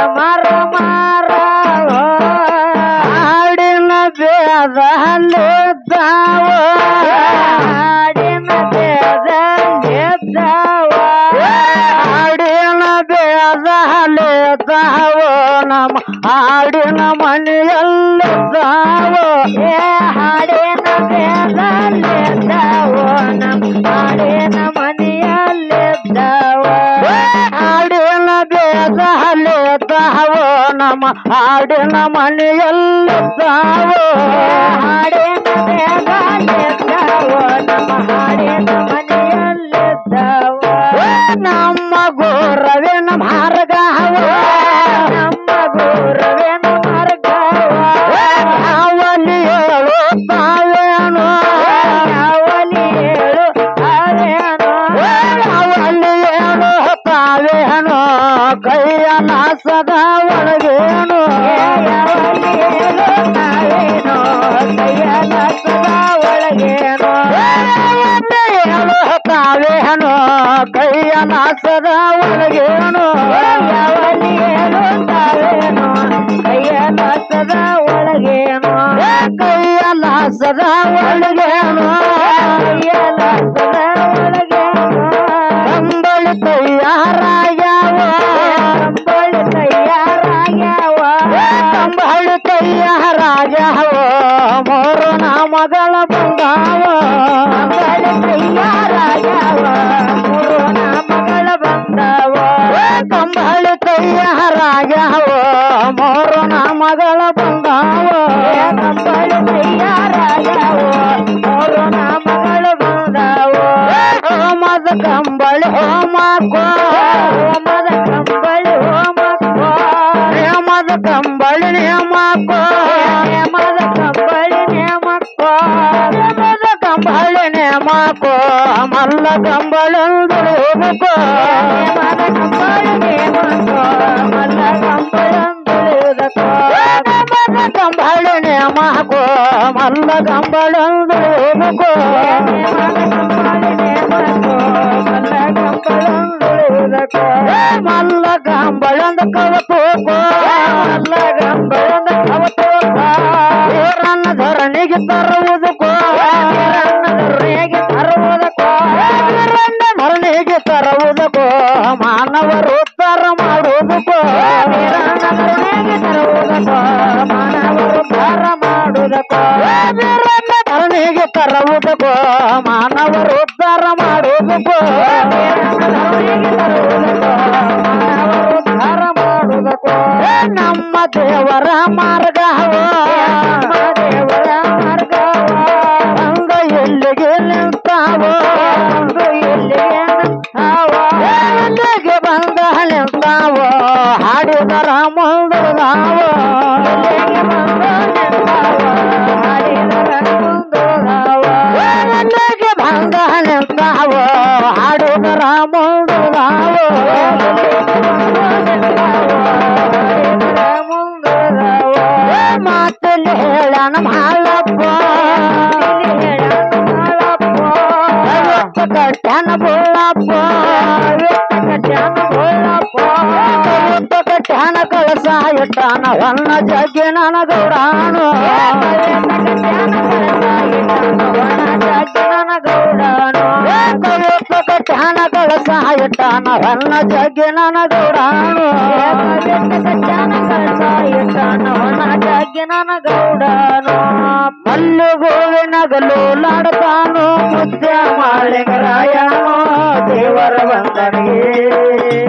ಮರ ಮರ ಹಾಡಿನ ಬೇದಲ್ಲಿದ್ದಾವ ಹಾಡಿನ ಬೇದಲ್ಲಿದ್ದಾವ ಹಾಡಿನ ಬೇದಲ್ಲಿದ್ದಾವ ನಮ್ಮ ಹಾಡಿನ ಮನೆಯಲ್ಲಿದ್ದಾವ ಏ ಹಾಡಿನ ಬೇದಲ್ಲಿದ್ದಾವ ನಮ್ಮ ಹಾಡಿನ ಮನೆಯಲ್ಲಿದ್ದಾವ ಹಾಡಿನ ಬೇದಲ್ಲಿದ್ದಾವ ನಮ್ಮ ಹಾಡಿನ ಮನೆಯಲ್ಲಿದ್ದಾವ ಹಾಡಿನ ಬೇದಲ್ಲಿದ್ದಾವ ನಮ್ಮ ಹಾಡಿನ ಮನೆಯಲ್ಲಿದ್ದಾವ ನಮ್ಮ ಗೋರವಿನ ಮಾರ್ಗವ ನಮ್ಮ ಗೋರವಿನ ಮಾರ್ಗವ ಯಾವಲಿ ಹೇಳು ತಾವೇನು ಯಾವಲಿ ಹೇಳು ತಾವೇನು ಯಾವಲಿ ಹೇಳು ತಾವೇನು ಕೈಯ ನಾಸದ ಒಳಗೇನು ಯಾವಲಿ ಹೇಳು ತಾವೇನು ಕೈಯ ನಾಸದ ಒಳಗೇನು ಹೇಳು ತಾವೇನು ಕೈಯ ನಾಸದ ಒಳಗೇನು ಯಾವಲಿ ಹೇಳು ತಾವೇನು ಕೈಯ ನಾಸದ ಒಳಗೇನು ಕೈಯ ನಾಸದ ಒಳಗೇನು ಕೈಯ ನಾಸದ ಒಳಗೇನು ಕಂಬಳಿ ತಯ್ಯಾರಾಗ್ಯಾವ ಕಂಬಳಿ ತಯ್ಯಾರಾಗ್ಯಾವ ಕಂಬಳಿ ತಯ್ಯಾರಾಗ್ಯಾವ ಮೂರು ನಾಮಗಳ ಬಂದಾವ ಕಂಬಳಿ ತಯ್ಯಾರಾಗ್ಯಾವ ಮೂರು ನಾಮಗಳ ಬಂದಾವ ಕಂಬಳಿ ತಯ್ಯಾರಾಗ್ಯಾವ ಮೂರು ನಾಮಗಳ ಬಂದಾವ ಕಂಬಳಿ ತಯ್ಯಾರಾಗ್ಯಾವ ಮೂರು ನಾಮಗಳು ಬಂದಾವ ಹೋಮದ ಕಂಬಳಿ ಹೋಮಕ್ಕೋ ಹೋಮದ ಕಂಬಳಿ ಹೋಮಕ್ಕೋ ನೇಮದ ಕಂಬಳಿ ನೇಮಕ್ಕೋ ನೇಮದ ಕಂಬಳಿ ನೇಮಕ್ಕೋ ನೇಮದ ಕಂಬಳಿ ನೇಮಕ್ಕೋ ಮಲ್ಲ ಕಂಬಳಂದು ಹೋಗಕ್ಕೋ ನೇಮದ ಕಂಬಳಿ ನೇಮಕ್ಕೋ ಮಲ್ಲ ಕಂಬಳಂದು ಹೋಗಕ್ಕೋ ನೇಮದ ಕಂಬಳಿ ನೇಮಕ್ಕೋ ಮಲ್ಲ ಕಂಬಳಂದು ಹೋಗಕ್ಕೋ ಮಲ್ಲ ಕಂಬಳಂದ ಕವತೋಕೋ ಮಲ್ಲ ಕಂಬಳಂದ ಕವತೋಕೋ ವೀರನ್ನ ಧರಣಿಗೆ ತರುವುದಕ್ಕೋ ವೀರನ್ನ ಧರಣಿಗೆ ತರುವುದಕ್ಕೋ ವೀರನ್ನ ಧರಣಿಗೆ ತರುವುದಕ್ಕೋ ಮಾನವರು ಉದ್ಧಾರ ಮಾಡುವುದಕ್ಕೋ ವೀರನ್ನ ಧರಣಿಗೆ ತರುವುದಕ್ಕೋ ಮಾನವರು ಉದ್ಧಾರ ಮಾಡುವುದಕ್ಕೋ ವೀರನ್ನ ಧರಣಿಗೆ ತರುವುದಕ್ಕೋ ಮಾನವರು ಉದ್ಧಾರ ಮಾಡುವುದಕ್ಕೋ ವೀರನ್ನ ಧರಣಿಗೆ ತರುವುದಕ್ಕೋ ಮಾನವರು ಉದ್ಧಾರ ಮಾಡುವುದಕ್ಕೋ ನಮ್ಮ ದೇವರ ಮಾರ್ಗವ ನಮ್ಮ ದೇವರ ಮಾರ್ಗವ ಅಂಗ ಎಲ್ಲಿಗೆ ನಿಂತಾವ ಅಂಗ ಎಲ್ಲಿಗೆ ನಿಂತಾವ ಎಲ್ಲಿಗೆ ಬಂದ ನಿಂತಾವ ಹಾಡಿದರ ಮುಂದದಾವ ಎಲ್ಲಿಗೆ ಬಂದ ನಿಂತಾವ ಹಾಡಿದರ ಮುಂದದಾವ ಎಲ್ಲಿಗೆ ಬಂದ ನಿಂತಾವ ಹಾಡಿದರ ಮುಂದದಾವ ಮಾತಲ್ಲಿ ಹೇಳಣ ಮಾಲಪ್ಪ ಕಟ್ಯಾನ ಬೋಳಪ್ಪ ಕಟ್ಯಾನ ಬೋಳಪ್ಪ ಕಟ್ಯಾನ ಕಳಸ ಇಟ್ಟಾನ ಹೊನ್ನ ಜಗ್ಗಿ ನನ್ನ ಗೌಡಾನು ಕಟ್ಯಾನ ಕಳಸ ಇಟ್ಟಾನ ಹೊನ್ನ ಜಗ್ಗಿ ನನ್ನ ಗೌಡಾನು ನನ್ನ ಗೌಡನು ಮಲ್ಲು ಗೋವಿನಗಲು ಲಾಡತಾನು ಮುದ್ದೆ ಮಾಳಿಗರಾಯನು ದೇವರ ಬಂದನಿಗೆ